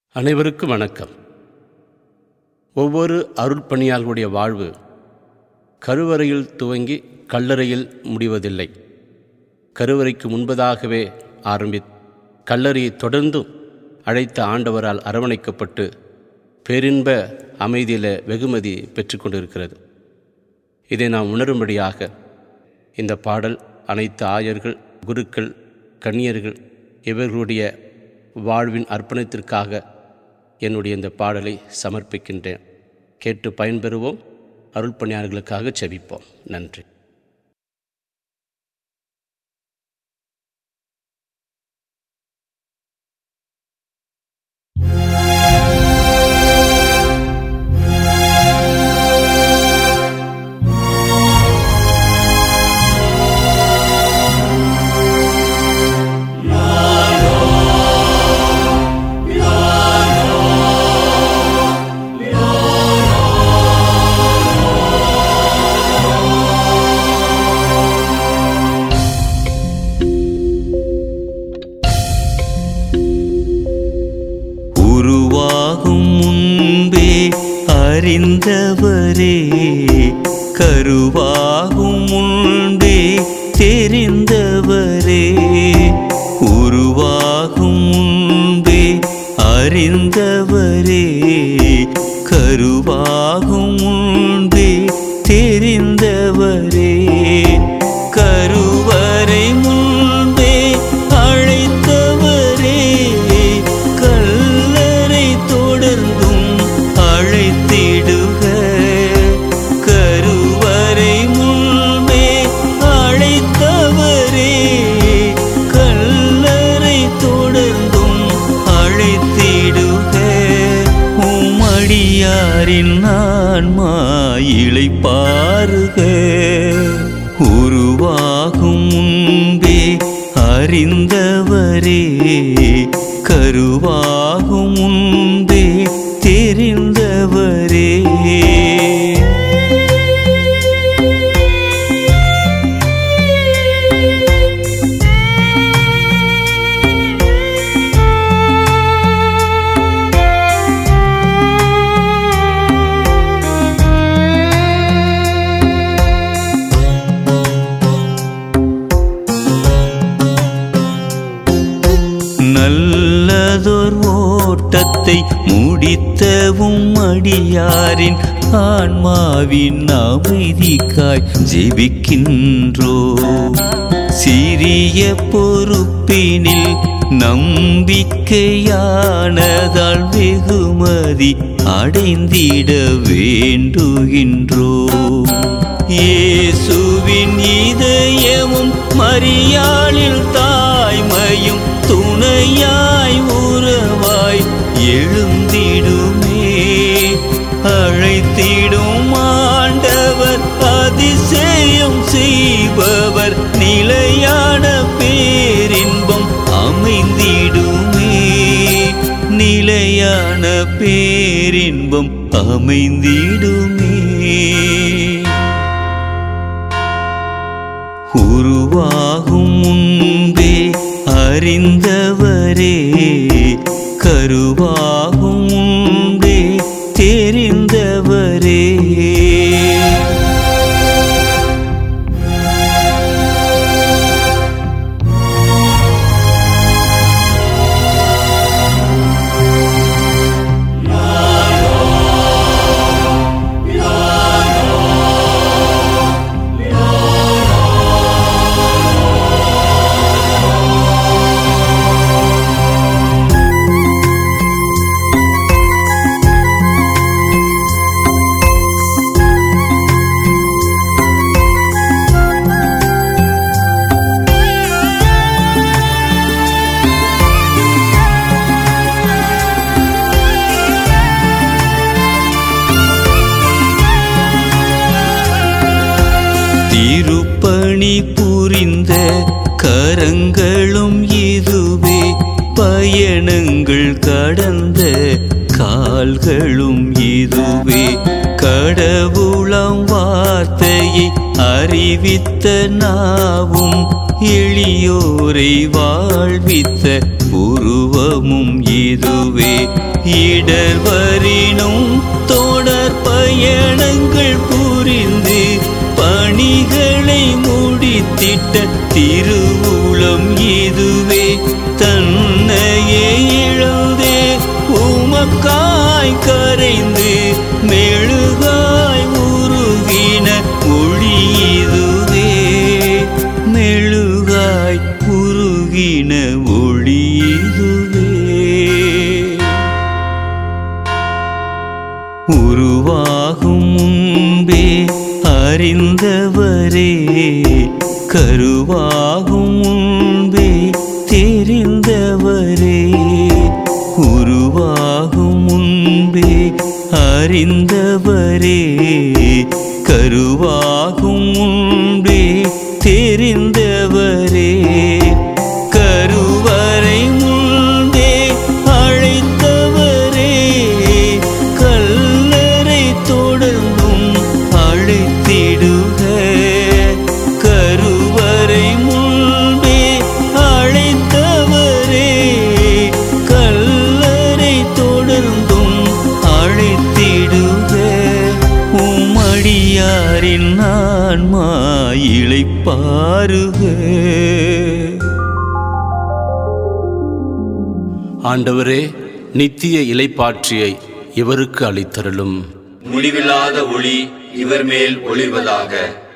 அனைவருக்கும் வணக்கம் ஒவ்வொரு அருட்பணியாளர்களுடைய வாழ்வு கருவறையில் துவங்கி கல்லறையில் முடிவதில்லை கருவறைக்கு முன்பதாகவே ஆரம்பி கல்லறையை தொடர்ந்தும் அழைத்த ஆண்டவரால் அரவணைக்கப்பட்டு பேரின்ப அமைதியில் வெகுமதி பெற்றுக்கொண்டிருக்கிறது இதை நாம் உணரும்படியாக இந்த பாடல் அனைத்து ஆயர்கள் குருக்கள் கன்னியர்கள் இவர்களுடைய வாழ்வின் அர்ப்பணத்திற்காக என்னுடைய இந்த பாடலை சமர்ப்பிக்கின்றேன் கேட்டு பயன்பெறுவோம் அருள்பணியாளர்களுக்காக செபிப்போம் நன்றி உருவாகும் முன்பே அறிந்தவரே கருவாகும் முன்பே தெரிந்தவரே உருவாகும் முன்பே அறிந்தவரே கருவாகும் முன்பே தெரிந்தவரே கருவறை முன்பே அழைத்தவரே கல்லறை தொடர்ந்தும் அழைத்திடுக கருவறை முன்பே அழைத்தவரே கல்லறை தொடர்ந்தும் அழைத்திடுக உமடியாரின் ஆன்மா இளைப்பாருக உருவாகும் முன்பே அறிந்தவரே கருவாகும் முன்பே தெரிந்தவரே நல்லதோர் ஓட்டத்தை முடித்தவும் அடியாரின் ஆன்மாவின் அமைதிக்காய் ஜெபிக்கின்றோ சிறிய பொறுப்பினில் நம்பிக்கையானதால் வெகுமதி அடைந்திட வேண்டுகின்றோ இயேசுவின் இதயமும் மரியாளில் தாய்மையும் துணையாய் உறவாய் எழுந்திடுமே அழைத்திடும் ஆண்டவர் அதிசயம் செய்பவர் நிலையான பேரின்பம் அமைந்திடுமே நிலையான பேரின்பம் அமைந்திடுமே உருவாகும் முன்பே அறிந்தவரே கருவாகும் முன்பே தெரிந்தவரே திருப்பணி புரிந்த கரங்களும் இதுவே பயணங்கள் கடந்த கால்களும் இதுவே கடவுளம் வார்த்தையை அறிவித்த நாவும் எளியோரை வாழ்வித்த உருவமும் இதுவே இடர் வரினும் தொடர் பயணங்கள் புரிந்து பணிகளை முடித்திட்ட திருவுளம் இதுவே தன்னையே இழந்தே உமக்காய் கரைந்து மெழுகாய் உருகின ஒளி இதுவே மெழுகாய் உருகின ஒளி இதுவே உருவாகும் முன்பே அறிந்தவரே கருவாகும் முன்பே தெரிந்தவரே உருவாகும் முன்பே அறிந்தவரே கருவாகும் முன்பே தெரிந்தவரே கருவறை முன்பே அழைத்தவரே கல்லறை தொடர்ந்தும் அழைத்திடுக கருவறை முன்பே அழைத்தவரே கல்லறை தொடர்ந்தும் அழைத்திடுக உம்மடியாரின் ஆன்மா இளைப்பாருக ஆண்டவரே நித்திய இலைப்பாற்றியை இவருக்கு அளித்தருளும் முடிவில்லாத ஒளி இவர் மேல் ஒளிர்வதாக